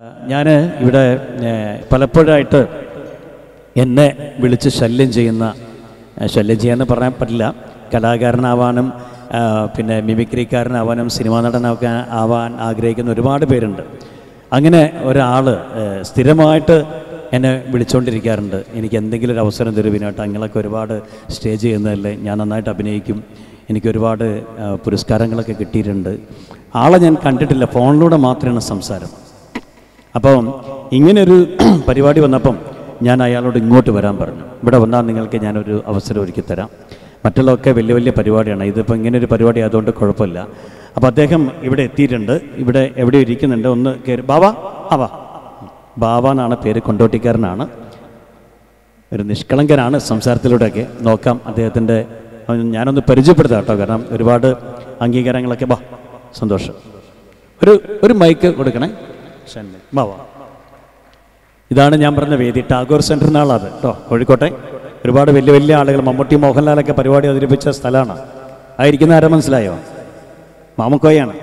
ഞാൻ ഇവിടെ ഏഹ്, പലപ്പോഴായിട്ട് എന്നെ വിളിച്ച് ശല്യം ചെയ്യുന്ന ഏഹ്, ശല്യം ചെയ്യാന്ന് പറയാൻ പറ്റില്ല കലാകാരനാവാനും ആ, പിന്നെ മിമിക്രിക്കാരനാവാനും സിനിമാ നടനൊക്കെ ആവാൻ ആഗ്രഹിക്കുന്ന ഒരുപാട് പേരുണ്ട് അങ്ങനെ ഒരാൾ സ്ഥിരമായിട്ട് എന്നെ വിളിച്ചുകൊണ്ടിരിക്കാറുണ്ട് എനിക്ക് എന്തെങ്കിലും ഒരു അവസരം തരുവിനായിട്ട് അങ്ങളൊക്കെ ഒരുപാട് സ്റ്റേജ് ചെയ്യുന്നതല്ലേ ഞാൻ നന്നായിട്ട് അഭിനയിക്കും എനിക്ക് ഒരുപാട് ആ, പുരസ്കാരങ്ങളൊക്കെ കിട്ടിയിട്ടുണ്ട് ആളെ ഞാൻ കണ്ടിട്ടില്ല ഫോണിലൂടെ മാത്രമാണ് സംസാരം അപ്പം ഇങ്ങനൊരു പരിപാടി വന്നപ്പം ഞാൻ അയാളോട് ഇങ്ങോട്ട് വരാൻ പറഞ്ഞു ഇവിടെ വന്നാൽ നിങ്ങൾക്ക് ഞാനൊരു അവസരം ഒരുക്കി തരാം മറ്റുള്ളതൊക്കെ വലിയ വലിയ പരിപാടിയാണ് ഇതിപ്പോൾ ഇങ്ങനെ ഒരു പരിപാടി ആയതുകൊണ്ട് കുഴപ്പമില്ല അപ്പോൾ അദ്ദേഹം ഇവിടെ എത്തിയിട്ടുണ്ട് ഇവിടെ എവിടെ ഇരിക്കുന്നുണ്ട് ഒന്ന് കയറി ബാബ ആ വാ ബാബ എന്നാണ് പേര് കൊണ്ടോട്ടിക്കാരനാണ് ഒരു നിഷ്കളങ്കനാണ് സംസാരത്തിലൂടെയൊക്കെ നോക്കാം അദ്ദേഹത്തിൻ്റെ ഞാനൊന്ന് പരിചയപ്പെടുത്താം കേട്ടോ കാരണം ഒരുപാട് അംഗീകാരങ്ങളൊക്കെ ബാ സന്തോഷം ഒരു ഒരു മൈക്ക് കൊടുക്കണേ ഷൺമി. വാ വാ ഇതാണ് ഞാൻ പറഞ്ഞ വേദി ടാഗോർ സെൻറ്ററിൻ്റെ ആളത് കേട്ടോ കോഴിക്കോട്ടെ ഒരുപാട് വലിയ വലിയ ആളുകൾ മമ്മൂട്ടി മോഹൻലാലൊക്കെ പരിപാടി അവതരിപ്പിച്ച സ്ഥലമാണ് ആയിരിക്കുന്ന ആരാ മനസ്സിലായോ മാമുക്കോയാണ്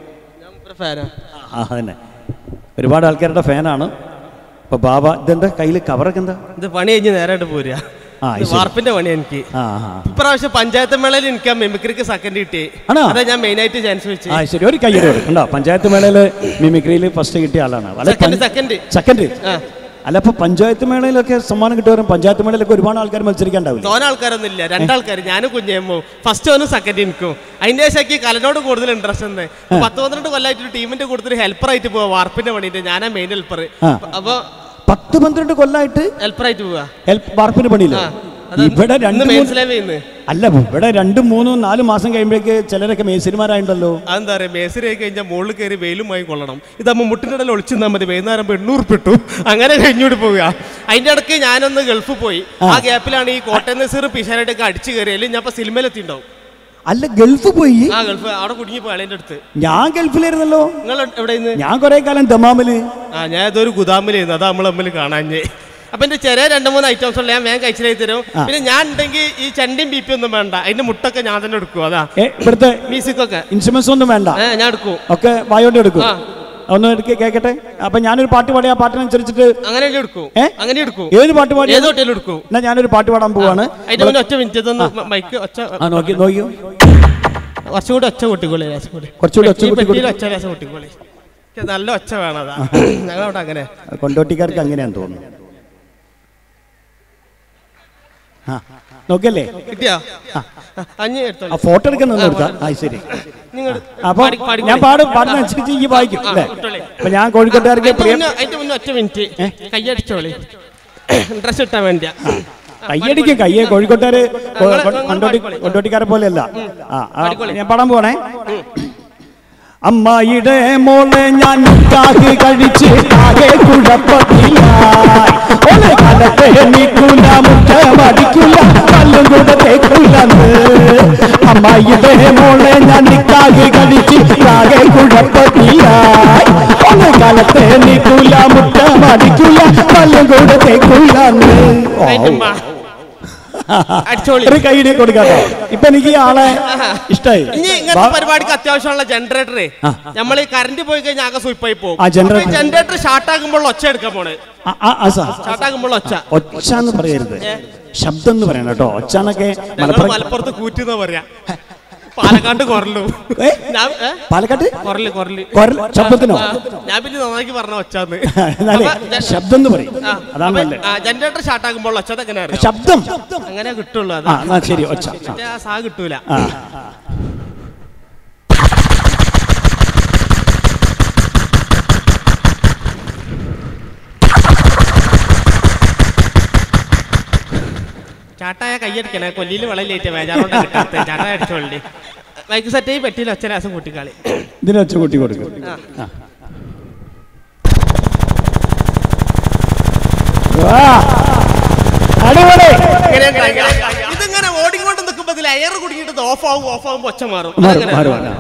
ആ അതന്നെ ഒരുപാട് ആൾക്കാരുടെ ഫാനാണ് അപ്പോൾ ബാബ ഇതെന്താ കയ്യിൽ കവറൊക്കെ എന്താ ഇത് പണി കഴിഞ്ഞ് നേരായിട്ട് പോരുക ആ, ഇത് ശരി. വാർപ്പിന്റെ പണി എനിക്ക് ആ ആ ഇപ്രാവശ്യം പഞ്ചായത്ത് മേളയിൽ എനിക്ക് ആ മെമിക്രിക്ക് സെക്കൻഡ് കിട്ടി ആണോ? അതാ ഞാൻ മെയിൻ ആയിട്ട് ചാൻസ് വെച്ച് ആ ശരി ഒരു കയ്യടി കൊടുക്കണ്ടോ പഞ്ചായത്ത് മേളയിൽ മിമിക്രിയിൽ ഫസ്റ്റ് കിട്ടിയ ആളാണ് അല്ല, സെക്കൻഡ് പഞ്ച- സെക്കൻഡ് സെക്കൻഡ് ആ. അല്ല അപ്പൊ പഞ്ചായത്ത് മേളയിലൊക്കെ സമ്മാനം കിട്ടുവരും പഞ്ചായത്ത് മേളയിലൊക്കെ ഒരുപാട് ആൾക്കാർ മത്സരിക്കാണ്ടാവില്ല തോന ആൾക്കാരൊന്നും ഇല്ല രണ്ടാൾക്കാർ ഞാനും കുഞ്ഞേമ്മോ ഫസ്റ്റ് ഒന്ന് സെക്കൻഡ് എനിക്കും അതിന്റെ ശേഷം കലനോട് കൂടുതൽ ഇൻട്രസ്റ്റ് ഉണ്ട് പത്ത് പന്ത്രണ്ട് കൊല്ലമായിട്ട് ഒരു ടീമിന്റെ കൂടുതൽ ഹെൽപ്പർ ആയിട്ട് പോവാ വാർപ്പിന്റെ പണിയിട്ട് ഞാനാ മെയിൻ ഹെൽപ്പർ ആ. അപ്പൊ പത്ത് പന്ത്രണ്ട് കൊല്ലായിട്ട് ഹെൽപ്പർ ആയിട്ട് പോവാ ഹെൽപ്പ് വാർപ്പിന് പണിയില്ല ആ. അത് ഇവിടെ രണ്ട് ഇന്ന് മെയിൻ മൂന്ന് സ്ലേവ് ചെയ്യുന്നത് അല്ല ഇവിടെ രണ്ടും മൂന്നും നാലും മാസം കഴിയുമ്പോഴേക്ക് ചിലരൊക്കെ മേസിരിമാരായിട്ടുണ്ടല്ലോ അതെന്താ പറയാ മേസരി ആയി കഴിഞ്ഞാൽ മുകളിൽ കയറി വെയിലുമായി കൊള്ളണം ഇതാകുമ്പോൾ മുട്ടിനിടയിൽ ഒളിച്ചു നിന്നാൽ മതി വൈകുന്നേരം എണ്ണൂറ് പെട്ടു അങ്ങനെ കഴിഞ്ഞോട്ട് പോവുക അതിന്റെ ഇടയ്ക്ക് ഞാനൊന്ന് ഗൾഫ് പോയി ആ ഗ്യാപ്പിലാണ് ഈ കോട്ടയം നസീർ പിഷാനായിട്ടൊക്കെ അടിച്ചു കയറിയാലും ഞാൻ ഇപ്പൊ സിനിമയിലെത്തിണ്ടാവും അല്ല ഗൾഫ് പോയി ആ ഗൾഫ് അവിടെ കുടുങ്ങി പോയി അളിന്റെ അടുത്ത് ഞാൻ ഗൾഫിലായിരുന്നല്ലോ നിങ്ങൾ എവിടെ നിന്ന് ഞാൻ കുറെ കാലം ദമാമില് ആ ഞാൻ ഇതൊരു ഗുദാമിലായിരുന്നു അതാ നമ്മൾ തമ്മിൽ കാണാഞ്ഞ് അപ്പൊ എന്റെ ചെറിയ രണ്ട് മൂന്ന് ഐറ്റംസ് ഉള്ള ഞാൻ വേഗം കഴിച്ചിലായി തരും പിന്നെ ഞാൻ ഉണ്ടെങ്കിൽ ഈ ചണ്ടിയും ബി പി ഒന്നും വേണ്ട അതിന്റെ മുട്ടൊക്കെ ഞാൻ തന്നെ എടുക്കും അതാ ഏ, ഇവിടുത്തെ മ്യൂസിക്കൊക്കെ ഇൻസ്ട്രുമെന്റ്സ് ഒന്നും വേണ്ട ഏ ഞാൻ എടുക്കും ഒക്കെ വായോണ്ട് എടുക്കും ആ. ഒന്ന് എടുക്ക് കേക്കട്ടെ അപ്പൊ ഞാനൊരു പാട്ട് പാടി ആ പാട്ടിനനുസരിച്ചിട്ട് അങ്ങനെ എടുക്കും ഏ? അങ്ങനെ എടുക്കും ഏത് പാട്ട് പാടി ഏത് ഹോട്ടലും എടുക്കും എന്നാ ഞാനൊരു പാട്ട് പാടാൻ പോവാണ് അതിന്റെ മുന്നേ ഒറ്റ മിനിറ്റ് ഇതൊന്ന് മൈക്ക് ഒച്ച ആ നോക്കി നോക്കിയോ കുറച്ചുകൂടി ഒച്ച കൊട്ടിക്കോളി ലേശം കൂടി കുറച്ചുകൂടി ഒച്ച ഈ കൂട്ടി പെട്ടിയിൽ ഒച്ച ലേശം കൊട്ടിക്കോളി എനിക്ക് നല്ല ഒച്ച വേണം അതാ ഞങ്ങളവിടെ അങ്ങനെ കൊണ്ടോട്ടിക്കാർക്ക് അങ്ങനെയാന്ന് തോന്നുന്നു ആ നോക്കിയല്ലേ കിട്ടിയോ അഞ്ഞ് ആ എടുത്തോളി ഫോട്ടോ എടുക്കാൻ നിന്ന് കൊടുത്താ ആ ശരി നിങ്ങൾ അപ്പൊ ഞാൻ പാടും പാടുന്നതനുസരിച്ച് ഈ വായിക്കും അല്ലേ അപ്പൊ ഞാൻ കോഴിക്കോട്ടുകാർക്ക് പ്രിയ അതിന്റെ മുന്നേ ഒറ്റ മിനിറ്റ് കയ്യടിച്ചോളി ഡ്രസ് ഇട്ടാൻ വേണ്ടിയാ കയ്യടിക്കും കയ്യെ കോഴിക്കോട്ടുകാര് കൊ- കൊ- കൊണ്ടോട്ടി കൊണ്ടോട്ടിക്കാരെ പോലെയല്ല ആ ആ, ഞാൻ പാടാൻ പോണേ അമ്മായിയുടെ മോളെ ഞാൻ നിക്കാഹ് കഴിച്ച് ആകെ കുഴപ്പത്തിലായി ഓളെ കാലത്തെ നീക്കൂല മുറ്റമടിക്കൂല കല്ലും കൂടെ തേക്കൂലെന്ന് അമ്മായിയുടെ മോളെ ഞാൻ നിക്കാഹ് കഴിച്ച് ആകെ കുഴപ്പത്തിലായി ഓളെ കാലത്തെ നീക്കൂല മുറ്റമടിക്കൂല കല്ലും കൂടെ തേക്കൂലെന്ന് അതിന്റെ ഉമ്മ. അടിച്ചോളി ഒരു കൈയിടെ കൊടുക്കാട്ടോ ഇപ്പൊ എനിക്ക് ഈ ആളെ ഇഷ്ടായി ഇനി ഇങ്ങനത്തെ പരിപാടിക്ക് അത്യാവശ്യമുള്ള ജനറേറ്ററെ നമ്മൾ ഈ കറണ്ട് പോയി കഴിഞ്ഞാൽ ആകെ സ്വീപ്പായി പോകും ആ, generator. ജനറേറ്റർ ഷാർട്ട് ആകുമ്പോൾ ഒച്ച എടുക്കാൻ പോണേ ആ, ആ, ആ, സാർ. ഷാർട്ട് ആകുമ്പോൾ ഒച്ച ഒച്ച എന്ന് പറയരുത് ശബ്ദം എന്ന് പറയണം കേട്ടോ ഒച്ച എന്നൊക്കെ ഞങ്ങൾ മലപ്പുറം മലപ്പുറത്ത് കൂറ്റിന്ന് പറയാ പാലക്കാട്ട് കുറലു ഏ? ഞാൻ ഏ? പാലക്കാട്ട് കുറല് കുറല് കൊരൽ ശബ്ദത്തിനോ ആ, ഞാൻ പിന്നെ നന്നാക്കി പറഞ്ഞ ഒച്ചാന്ന് എന്നാലേ അപ്പൊ ജ- ശബ്ദം എന്ന് പറയും ആ, അതാണ് അപ്പൊ, നല്ലത് ആ, ജനറേറ്റർ ഷാർട്ട് ആകുമ്പോൾ ഒച്ച എങ്ങനെ അറിയാം ശബ്ദം അങ്ങനെ കിട്ടുള്ളൂ ആ അതാ എന്നാ ശരി ഒച്ച ആ, മറ്റേ ആ സാ കിട്ടൂല ആ ചാട്ടായ കൈയടിക്കണേ കൊല്ലിയിൽ വെള്ളയിലേറ്റ് വേജാറോണ്ട് കിട്ടാത്ത ചാട്ടായ അടിച്ചോളി മൈക്ക് സെറ്റ് ചെയ്ത് പെട്ടിയിൽ ഒച്ച രാസം കൂട്ടിക്കളി ഇതിന് ഒച്ച കൂട്ടി കൊടുക്കും ആ. ആ. വാ. അടിപൊളി ഇങ്ങനെ ഉണ്ടായിക്ക. ഇതിങ്ങനെ ഓടിക്കൊണ്ട് നിൽക്കുമ്പോ ഇതിൽ എയർ കുടുങ്ങിയിട്ട് ഓഫ് ആവും ഓഫ് ആവുമ്പോ ഒച്ച മാറും മാറും അതങ്ങനെ. മാറും മാറും.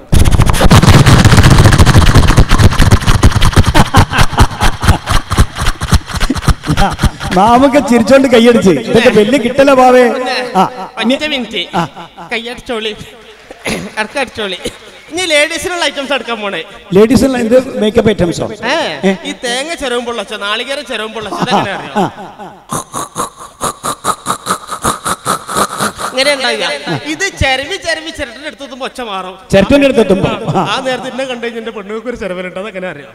മാമൊക്കെ ചിരിച്ചോണ്ട് കൈയടിച്ച് ഇതൊക്കെ വലിയ കിട്ടല പാവേ ആ ഇനി- ഒറ്റ മിനിറ്റ് ആ. കൈയടിച്ചോളി ഇടക്കടിച്ചോളി ഇനി ലേഡീസിനുള്ള ഐറ്റംസ് എടുക്കാൻ പോണേ ലേഡീസ് എന്ത് മേക്കപ്പ് ഐറ്റംസോ ഏ ഈ തേങ്ങ ചെരവുമ്പോൾ അച്ഛ നാളികേരം ചെരവുമ്പോൾ അച്ഛൻ എങ്ങനെ അറിയാം ഇങ്ങനെ ഉണ്ടാവുക ഇത് ചെരവി ചെരവി ചിരട്ടിന്റെ അടുത്തെത്തുമ്പോ ഒച്ച മാറും ചിരട്ടന്റെ അടുത്തെത്തുമ്പോ ആ. ആ നേരത്തെ എന്നെ കണ്ടു കഴിഞ്ഞാൽ എന്റെ പെണ്ണുങ്ങൾക്ക് ഒരു ചെലവിലുണ്ട് അതെങ്ങനെ അറിയാം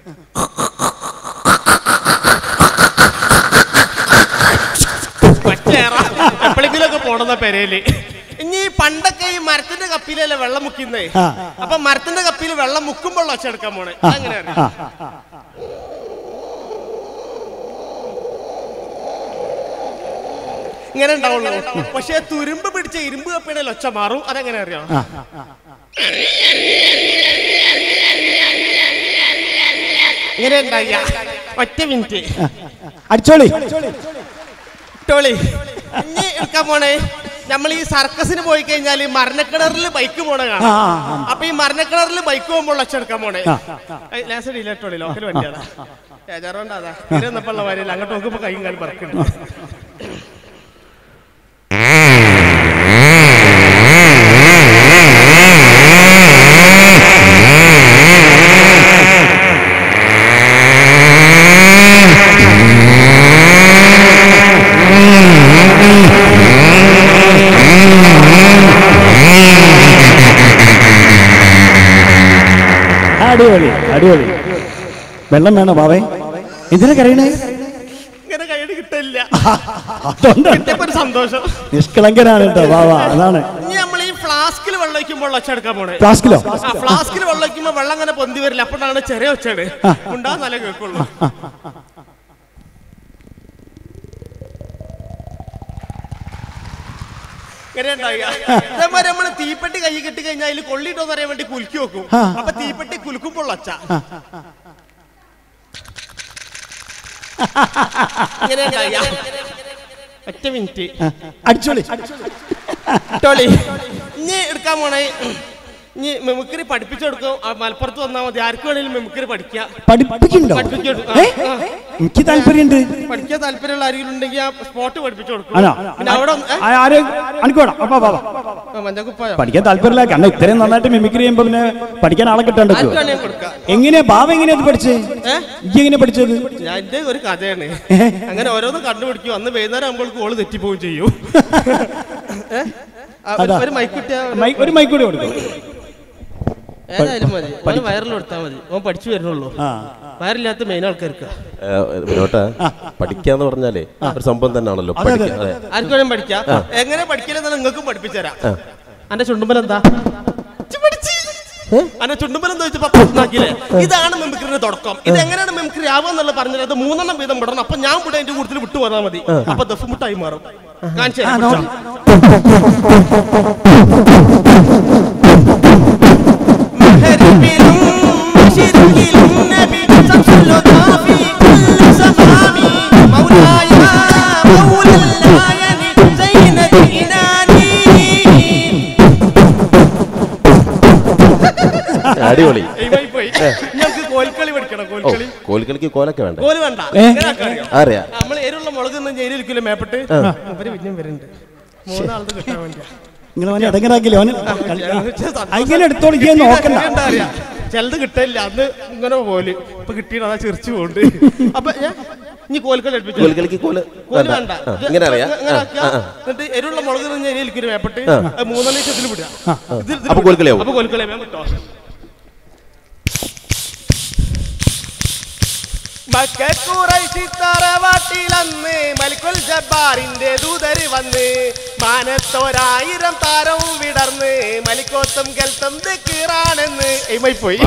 എപ്പോഴെങ്കിലും ഒക്കെ പോണെന്ന പെരയില് ഇനി പണ്ടൊക്കെ ഈ മരത്തിന്റെ കപ്പിലല്ലേ വെള്ളം മുക്കുന്നേ ആ. അപ്പൊ മരത്തിന്റെ കപ്പിയിൽ വെള്ളം മുക്കുമ്പോൾ ഒച്ചെടുക്കാൻ പോണേ അങ്ങനെ അറിയാം ആ ഇങ്ങനെ ഉണ്ടാവുള്ളൂ പക്ഷെ തുരുമ്പ് പിടിച്ച ഇരുമ്പ് കപ്പിയുടെ ഒച്ച മാറും അതെങ്ങനെ അറിയാം ആ ഇങ്ങനെ ഉണ്ടായ ഒറ്റ മിനിറ്റ് അടിച്ചോളി ടോളി ഇനി എടുക്കാൻ പോണേ നമ്മൾ ഈ സർക്കസിന് പോയി കഴിഞ്ഞാൽ ഈ മരണക്കിണറിൽ ബൈക്ക് പോണ ആ, കാണാം ആ, ആ. അപ്പൊ ഈ മരണക്കിണറിൽ ബൈക്ക് പോകുമ്പോൾ ഒച്ച എടുക്കാൻ പോണേ ആ. ലാസ്റ്റ് ഇല്ല ടോളി ലോക്കൽ വണ്ടിയാണ് ഏജാറോണ്ടാ ഇരുന്നപ്പോൾ വരില്ല അങ്ങോട്ട് നോക്കുമ്പോ കൈയും കാലും പറക്കുന്നുണ്ട് അടിപൊളി അടിപൊളി വെള്ളം വേണോ ബാവേ എന്തിനാ കരയണേ ഇങ്ങനെ കൈയ്യടി കിട്ടില്ല അതുകൊണ്ട് കിട്ടിയപ്പോ ഒരു സന്തോഷം നിഷ്കളങ്കനാണ് കേട്ടോ ബാവ അതാണ് ഇനി നമ്മൾ ഈ ഫ്ലാസ്കിൽ വെള്ളം വയ്ക്കുമ്പോൾ ഒച്ച എടുക്കാൻ പോണേ ഫ്ലാസ്കിലോ ആ ഫ്ലാസ്കിൽ വെള്ളം വയ്ക്കുമ്പോ വെള്ളം അങ്ങനെ പൊന്തി വരില്ല അപ്പോഴാണ് ചെറിയ ഒച്ചയാണ് ഉണ്ടാകുന്ന നല്ല കേൾക്കുള്ളൂ ഇങ്ങനെ ഉണ്ടാവുക. ഇതേമാതിരി നമ്മള് തീപ്പെട്ടി കൈ കെട്ടി കഴിഞ്ഞാൽ അതിൽ കൊള്ളിട്ടോന്ന് അറിയാൻ വേണ്ടി കുലുക്കി വെക്കും ആ. അപ്പൊ തീപ്പെട്ടി കുലുക്കുമ്പോൾ ഒച്ച ഇങ്ങനെ ഉണ്ടാവുക. ഒറ്റ മിനിറ്റ് അടിച്ചോളി ടോളി ഇനി എടുക്കാൻ പോണേ ഇനി മെമിക്രി പഠിപ്പിച്ചു കൊടുക്കും ആ മലപ്പുറത്ത് വന്നാൽ മതി ആർക്ക് വേണേലും മെമിക്രി പഠിക്കാം പഠിപ്പിക്കണ്ടോ പഠിപ്പിച്ചു കൊടുക്കും. ഏ? ആ, എനിക്ക് താല്പര്യമുണ്ട് പഠിക്കാൻ താല്പര്യമുള്ള ആരെങ്കിലും ഉണ്ടെങ്കിൽ ആ സ്പോട്ട് പഠിപ്പിച്ചു കൊടുക്കും ആണോ പിന്നെ അവിടെ ഒന്ന്- ഏ? ആ- ആര് അനക്ക് വേണം അപ്പാ ബാബ ആ, മഞ്ഞക്കുപ്പായോ പഠിക്കാൻ താല്പര്യമില്ല കാരണം ഇത്രയും നന്നായിട്ട് മിമിക്രി ചെയ്യുമ്പോ പിന്നെ പഠിക്കാൻ ആളെ കിട്ടണ്ടോ ആർക്ക് വേണേലും കൊടുക്കാം എങ്ങനെയാ ബാബ എങ്ങനെയാ ഇത് പഠിച്ചത് ഏ? ഈ എങ്ങനെയാ പഠിച്ചത് ഞാൻ എന്റെ ഒരു കഥയാണ് അങ്ങനെ ഓരോന്ന് കണ്ടുപിടിക്കും അന്ന് വൈകുന്നേരം ആകുമ്പോൾ ഓള് തെറ്റിപ്പോവുകയും ചെയ്യും ഏ? ആ, ഒരു- അതാ. ഒരു മൈക്ക് കിട്ടിയാ മൈ- ഒരു മൈക്ക് കൂടി കൊടുക്കും ഏതായാലും മതി ഓന് വയറിൽ കൊടുത്താൽ മതി ഓൻ പഠിച്ചു വരുന്നുള്ളൂ ആ വയറില്ലാത്ത മെയിൻ ആൾക്കാർക്ക് വിനോട്ട പഠിക്കാന്ന് പറഞ്ഞാലേ ഒരു സംഭവം തന്നെയാണല്ലോ അതെ, അതെ. പഠിക്കുക അതെ ആർക്കും വേണം പഠിക്കാം എങ്ങനെ പഠിക്കലെന്ന് നിങ്ങൾക്കും പഠിപ്പിച്ചു തരാം അന്റെ ചുണ്ടുമ്പൽ എന്താ അന്റെ ചുണ്ടുമ്പൽ എന്താ വെച്ചപ്പോ ഇതാണ് മെമിക്രിന്റെ തുടക്കം ഇത് എങ്ങനെയാണ് മെമിക്രി ആവുക എന്നുള്ളത് പറഞ്ഞത് അത് മൂന്നെണ്ണം വീതം വിടണം അപ്പൊ ഞാൻ ഇവിടെ എന്റെ കൂടുതൽ വിട്ടു പോന്നാൽ മതി അപ്പൊ ദഫ് മുട്ടായി മാറും കാണിച്ചു തരാം, പിടിച്ചോ. مهربلم شركل النبي شمس الهدى في كل زمان مولاي مولى العين زين الإناني അടിപൊളി എയ്മായി പോയി. ഞങ്ങൾക്ക് കോൽക്കളി പഠിക്കണം ഓ കോൽക്കളി കോലിക്കളിക്ക് കോലൊക്കെ വേണ്ടേ കോല് വേണ്ട ഏ? ഇങ്ങനെ അറിയാം. അറിയാ നമ്മൾ എരിവുള്ള മുളക് ഒന്നും ജയിലിരിക്കില്ല മേപ്പെട്ട് ഇവര് പിന്നെയും വരുന്നുണ്ട് മൂന്നാളത് കിട്ടാൻ വേണ്ടിയാ നിങ്ങൾ അവനെ ഇടങ്ങനാക്കില്ലേ അവന് അങ്ങനെ എടുത്തോളി ചെയ്യാൻ നോക്കണ്ട എന്താ അറിയാ ചിലത് കിട്ടില്ല അന്ന് ഇങ്ങനെ പോലെ ഇപ്പൊ കിട്ടിയിട്ട് അതാ ചിരിച്ചു പോകുന്നുണ്ട് അപ്പൊ ഞാൻ ഇനി കോൽക്കളി എടുപ്പിച്ചു കോലിക്കളിക്ക് കോല് കോല് വേണ്ട വേണ്ട ആ, ഇങ്ങനെ അറിയാം ഇങ്ങനെ ആ, ആക്കുക. ആ, ആ. എന്നിട്ട് എരിവുള്ള മുളക് നിന്ന് ജയിലിരിക്കും മേപ്പെട്ട് അത് മൂന്നെണ്ണം ഇതിൽ വിടുക ഇത് ഇതില് അപ്പൊ വിടുക. കോൽക്കളിയാവും. അപ്പൊ കോൽക്കളി വേഗം കിട്ടോ മക്കക്കുറൈശിത്തറവാട്ടിലന്ന് മലിക്കുൽ ജബ്ബാറിന്റെ ദൂതര് വന്ന് മാനത്തോരായിരം താരവും വിടർന്ന് മലിക്കോത്തും കെൽത്തും ദിക്കീറാണെന്ന് എയ്മായി പോയി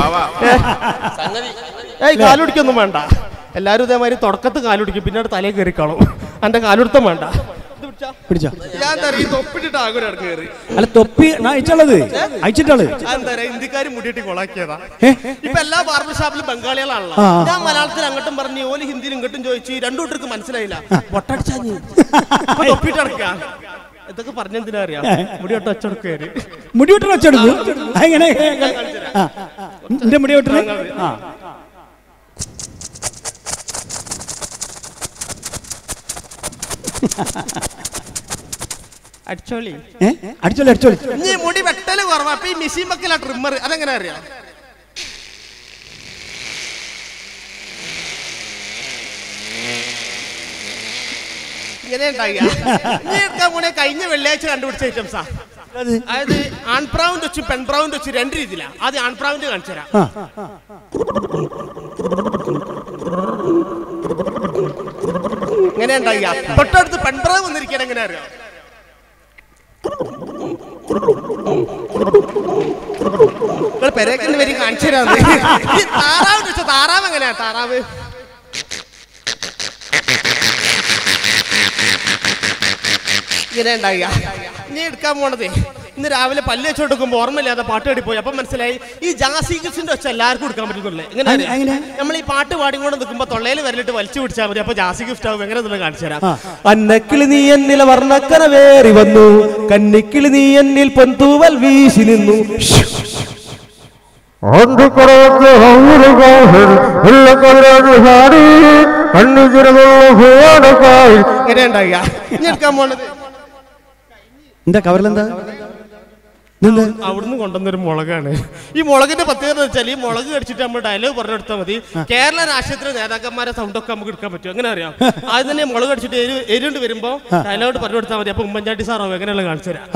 ഏയ് കാലുടിക്കൊന്നും വേണ്ട എല്ലാരും ഇതേമാതിരി തുടക്കത്ത് കാലുടിക്കും പിന്നെ അവിടെ തലയിൽ കയറിക്കാളും എന്റെ കാലുടുത്തം വേണ്ട ഇത് പിടിച്ചാ. പിടിച്ചോ ഞാൻ എന്താ അറിയാ, ഈ തൊപ്പിട്ടിട്ട് ആകും കയറി അല്ല തൊപ്പി ഞാൻ അയച്ചുള്ളത് അയച്ചിട്ടുള്ളത് എന്താ പറയാ ഇന്ത്യക്കാര് മുടിയിട്ട് കൊളാക്കിയതാ ഏ? ഇപ്പൊ എല്ലാ ബാർബർ ഷാപ്പിലും ബംഗാളികളാണല്ലോ ആ. ഞാൻ മലയാളത്തിൽ അങ്ങോട്ടും പറഞ്ഞു ഓല് ഹിന്ദിയിൽ ഇങ്ങോട്ടും ചോദിച്ചു രണ്ടു കൂട്ടർക്ക് മനസ്സിലായില്ല പൊട്ടടിച്ചാ നീ അപ്പൊ തൊപ്പിട്ട് നടക്കുക ഇതൊക്കെ പറഞ്ഞെന്തിനാ അറിയാം മുടി ഒട്ട് ഒച്ചെടുക്കുകയാര് മുടി വെട്ടണ വെച്ചെടുക്കും എങ്ങനെ ആ എന്റെ മുടി വെട്ടണേ ആ അടിച്ചോളി ഏ അടിച്ചോളി അടിച്ചോളി ഇനി മുടി വെട്ടല് കുറവാ അപ്പൊ ഈ മിഷീൻ വെക്കല ട്രിമ്മർ അതെങ്ങനെ അറിയാം ഇങ്ങനെ ഉണ്ടാകുക ഇനി എടുക്കാൻ പോണേ കഴിഞ്ഞ വെള്ളിയാഴ്ച കണ്ടുപിടിച്ച ഐറ്റംസാ അത് അതായത് ആൺപ്രാവിന്റെ വെച്ച് പെൺപ്രാവിന്റെ വെച്ച് രണ്ട് രീതിയിലാണ് ആദ്യം ആൺപ്രാവിന്റെ കാണിച്ചു തരാം ആ ഇങ്ങനെ ഉണ്ടാകുക തൊട്ടടുത്ത് പെൺപ്രാവ് വന്നിരിക്കണം എങ്ങനെ അറിയാം നിങ്ങൾ പെരേക്കൽ വരി കാണിച്ചു തരാം ഈ താറാവ് വെച്ച താറാവ് എങ്ങനെയാ താറാവ് ഇങ്ങനെ ഉണ്ടാകുക ഇനി എടുക്കാൻ പോണത് ഇന്ന് രാവിലെ പല്ല് വെച്ച് കൊടുക്കുമ്പോൾ ഓർമ്മയില്ലാതെ പാട്ട് പാടിപ്പോയി അപ്പം മനസ്സിലായി ഈ ജാസി ഗിഫ്റ്റിന്റെ വെച്ച് എല്ലാവർക്കും കൊടുക്കാൻ പറ്റുന്നുള്ളേ എങ്ങനെ അതെങ്ങനെ? അറിയാം? നമ്മൾ ഈ പാട്ട് പാടിക്കൊണ്ട് നിൽക്കുമ്പോൾ തൊള്ളയിൽ വരലിട്ട് വലിച്ചു പിടിച്ചാൽ മതി അപ്പൊ ജാസി ഗിഫ്റ്റ് ആവും എങ്ങനെ നിങ്ങൾ കാണിച്ചു തരാം അന്നക്കിളി നീ എന്നിൽ വർണ്ണക്കനവേറി വന്നു കന്നിക്കിളി നീ എന്നിൽ പൊന്തൂവൽ വീശി നിന്നു ഇങ്ങനെ ഉണ്ടാകുക ഇനി എടുക്കാൻ പോണത് എന്താ കവറിലെന്താ ഇതെന്താ? അവിടുന്ന് കൊണ്ടുവന്നൊരു മുളകാണ് ഈ മുളകിന്റെ പ്രത്യേകത എന്ന് വെച്ചാൽ ഈ മുളക് കടിച്ചിട്ട് നമ്മൾ ഡയലോഗ് പറഞ്ഞെടുത്താൽ മതി കേരള രാഷ്ട്രീയത്തിലെ നേതാക്കന്മാരെ സൗണ്ട് ഒക്കെ നമുക്ക് എടുക്കാൻ പറ്റും എങ്ങനെ അറിയാം ആദ്യം തന്നെ മുളക് കടിച്ചിട്ട് എരി എരിണ്ട് വരുമ്പോ ഡയലോഗ് പറഞ്ഞെടുത്താൽ മതി അപ്പൊ ഉമ്മൻചാണ്ടി സാറോ എങ്ങനെയുള്ള കാണിച്ചു തരാം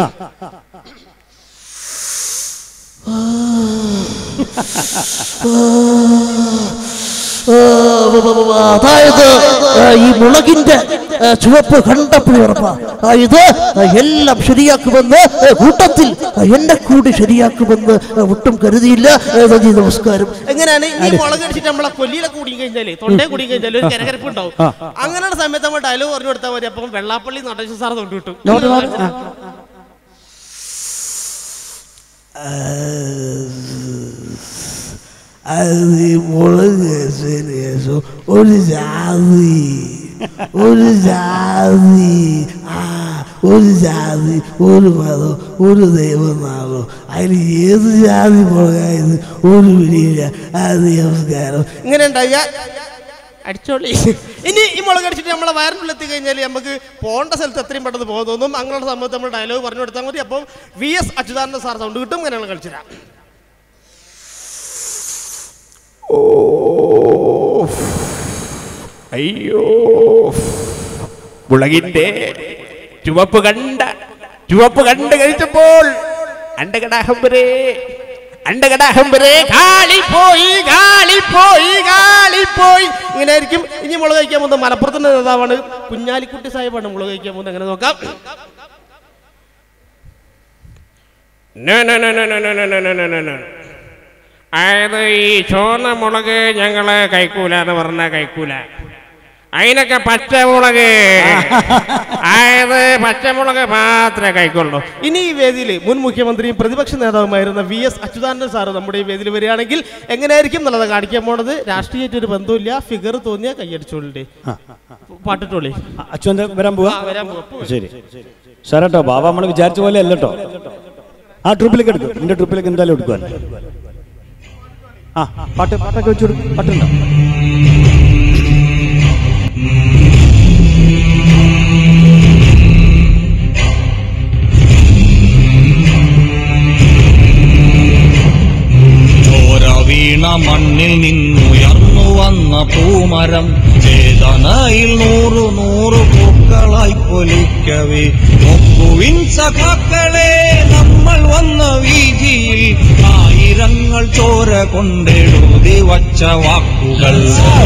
അതായത് ആ, ഈ മുളകിന്റെ ആ, ചുവപ്പ് കണ്ടപ്പോഴേ ഉറപ്പാ ആ, ഇത് ആ, എല്ലാം ശരിയാക്കുമെന്ന് ആ, കൂട്ടത്തിൽ ആ, എന്നെ കൂടി ശരിയാക്കുമെന്ന് ആ, ഒട്ടും കരുതിയില്ല ആ, നന്ദി നമസ്കാരം എങ്ങനെയാണ് ഈ മുളക് കടിച്ചിട്ട് നമ്മളെ കൊല്ലിയിലെ കൂടി കഴിഞ്ഞാലേ തൊണ്ടേ കൂടി കഴിഞ്ഞാൽ ഒരു കരകരപ്പ് ഉണ്ടാവും അങ്ങനെയുള്ള സമയത്ത് നമ്മൾ ഡയലോഗ് പറഞ്ഞു കൊടുത്താൽ മതി അപ്പം വെള്ളാപ്പള്ളി നടേശ സാർ തൊണ്ട് കിട്ടും നോട്ട് നോട്ട് ആ. അത് ഈ മുളക് കഴിച്ചതിന് ശേഷം ഒരു ജാതി ഒരു ജാതി ആ ഒരു ജാതി ഒരു മതം ഒരു ദൈവനാമം അതിൽ ഏത് ജാതി മുളകായത് ഒരു പിടിയില്ല അത് നമസ്കാരം ഇങ്ങനെ ഉണ്ടാകുക അടിച്ചോളി ഇനി ഈ മുളക് അടിച്ചിട്ട് നമ്മളെ വയറിനുള്ളിൽ എത്തി കഴിഞ്ഞാൽ നമുക്ക് പോകേണ്ട സ്ഥലത്ത് എത്രയും പെട്ടെന്ന് പോകും തോന്നും അങ്ങനെയുള്ള സമയത്ത് നമ്മൾ ഡയലോഗ് പറഞ്ഞു കൊടുത്താൽ മതി അപ്പം V S Achuthananda sir sound കിട്ടും ഇങ്ങനെയാണ് കളിച്ചിരാം അയ്യോ മുളകിന്റെ ചുവപ്പ് കണ്ട ചുവപ്പ് കണ്ട് കഴിച്ചപ്പോൾ അണ്ടകടാഹംബരേ അണ്ടകടാഹംബരേ കാളിപ്പോയി കാളിപ്പോയി കാളിപ്പോയി ഇങ്ങനെ ആയിരിക്കും ഇനി മുളക് കഴിക്കാൻ പോകുന്നത് മലപ്പുറത്തിന്റെ നേതാവാണ് കുഞ്ഞാലിക്കുട്ടി സാഹിബാണ് മുളക് കഴിക്കാൻ പോകുന്നത് എങ്ങനെ നോക്കാം No, no, no, no, no, no, no, no, no, no, no, no. അതായത് ഈ ചുവന്ന മുളക് ഞങ്ങള് കഴിക്കൂല എന്ന് പറഞ്ഞാൽ കഴിക്കൂല അതിനൊക്കെ പച്ചമുളക് അതായത് പച്ചമുളക് മാത്രമേ കഴിക്കുള്ളൂ ഇനി ഈ വേദിയിൽ മുൻ മുഖ്യമന്ത്രിയും പ്രതിപക്ഷ നേതാവുമായിരുന്ന വി എസ് അച്യുതാനന്ദൻ സാറ് നമ്മുടെ ഈ വേദിയിൽ വരികയാണെങ്കിൽ എങ്ങനെയായിരിക്കും എന്നുള്ളത് കാണിക്കാൻ പോണത് രാഷ്ട്രീയമായിട്ട് ഒരു ബന്ധമില്ല ഫിഗർ തോന്നിയ കൈയടിച്ചോളിന്റെ പാട്ടിട്ടോളി അച്ഛൻ വരാൻ പോവാ ആ, വരാൻ പോവാ. ശരി സാർ കേട്ടോ ബാബ നമ്മൾ വിചാരിച്ച പോലെ അല്ല കേട്ടോ ആ ട്രിപ്പിലേക്ക് എടുക്കും നിന്റെ ട്രിപ്പിലേക്ക് എന്തായാലും എടുക്കുവാൻ ആ പാട്ട് പാട്ടൊക്കെ വെച്ചു കൊടുക്കും പാട്ടുണ്ടോ ചോര വീണ മണ്ണിൽ നിന്നുയർന്നു വന്ന പൂമരം ചേതനയിൽ നൂറു നൂറു പൂക്കളായി പൊലിക്കവേ നോക്കുവിൻ സഖാക്കളെ നമ്മൾ വന്ന വീതിയിൽ ആയിരങ്ങൾ ചോര കൊണ്ടെഴുതി വച്ച വാക്കുകൾ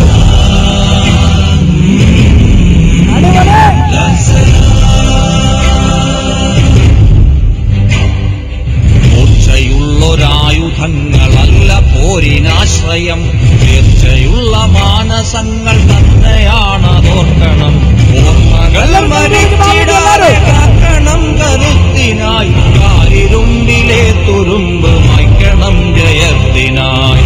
മൂർച്ചയുള്ളൊരായുധങ്ങളല്ല പോരിനാശ്രയം തീർച്ചയുള്ള മാനസങ്ങൾ തന്നെയാണതോർക്കണം ഓർമ്മകൾ മരിച്ചിടാതെ കാക്കണം കരുത്തിനായി കാലിരുമ്പിലെ തുരുമ്പ് മായ്ക്കണം ജയത്തിനായി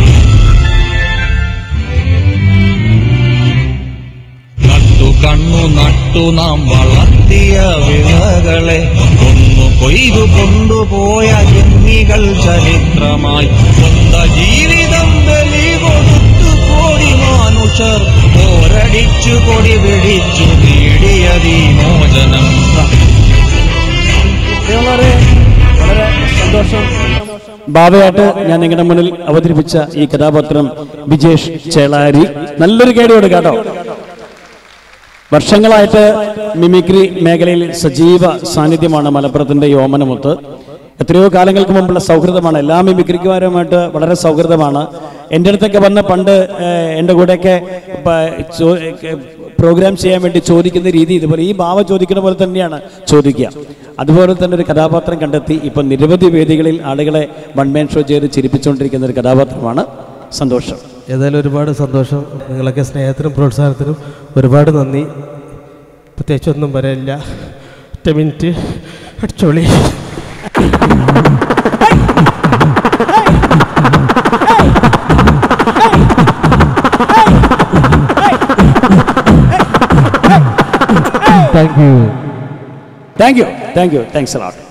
നട്ടു കണ്ണു നട്ടു നാം വളർത്തിയ വിളകളെ കൊന്നു കൊയ്തു കൊണ്ടുപോയ ജന്മികൾ ചരിത്രമായി സ്വന്ത ജീവിതം ബലി കൊടുത്തു കോടി മാനുഷർ പോരടിച്ചു കൊടി പിടിച്ചു നേടിയ വിമോചനം പ്രിയമുള്ളവരെ വളരെ സന്തോഷം ബാബയായിട്ട് ഞാൻ നിങ്ങളുടെ മുന്നിൽ അവതരിപ്പിച്ച ഈ കഥാപാത്രം വിജേഷ് ചേളാരി നല്ലൊരു കേടിയോട് കേട്ടോ വർഷങ്ങളായിട്ട് മിമിക്രി മേഖലയിൽ സജീവ സാന്നിധ്യമാണ് മലപ്പുറത്തിന്റെ ഈ ഓമനമുത്ത് എത്രയോ കാലങ്ങൾക്ക് മുമ്പുള്ള സൗഹൃദമാണ് എല്ലാ മിമിക്രിക്കുമാരുമായിട്ട് വളരെ സൗഹൃദമാണ് എൻ്റെ അടുത്തൊക്കെ വന്ന് പണ്ട് ഏഹ്, എൻ്റെ കൂടെയൊക്കെ പ- ചോ- ഏഹ്, പ്രോഗ്രാം ചെയ്യാൻ വേണ്ടി ചോദിക്കുന്ന രീതി ഇതുപോലെ ഈ ഭാവ ചോദിക്കുന്ന പോലെ തന്നെയാണ് ചോദിക്കുക അതുപോലെ തന്നെ ഒരു കഥാപാത്രം കണ്ടെത്തി ഇപ്പം നിരവധി വേദികളിൽ ആളുകളെ വൺ മാൻ ഷോ ചെയ്ത് ചിരിപ്പിച്ചുകൊണ്ടിരിക്കുന്ന ഒരു കഥാപാത്രമാണ് സന്തോഷം ഏതായാലും ഒരുപാട് സന്തോഷം നിങ്ങളൊക്കെ സ്നേഹത്തിനും പ്രോത്സാഹനത്തിനും ഒരുപാട് നന്ദി പ്രത്യേകിച്ചൊന്നും പറയാനില്ല ഒറ്റ മിനിറ്റ് അടിച്ചോളി thank you thank you thanks allot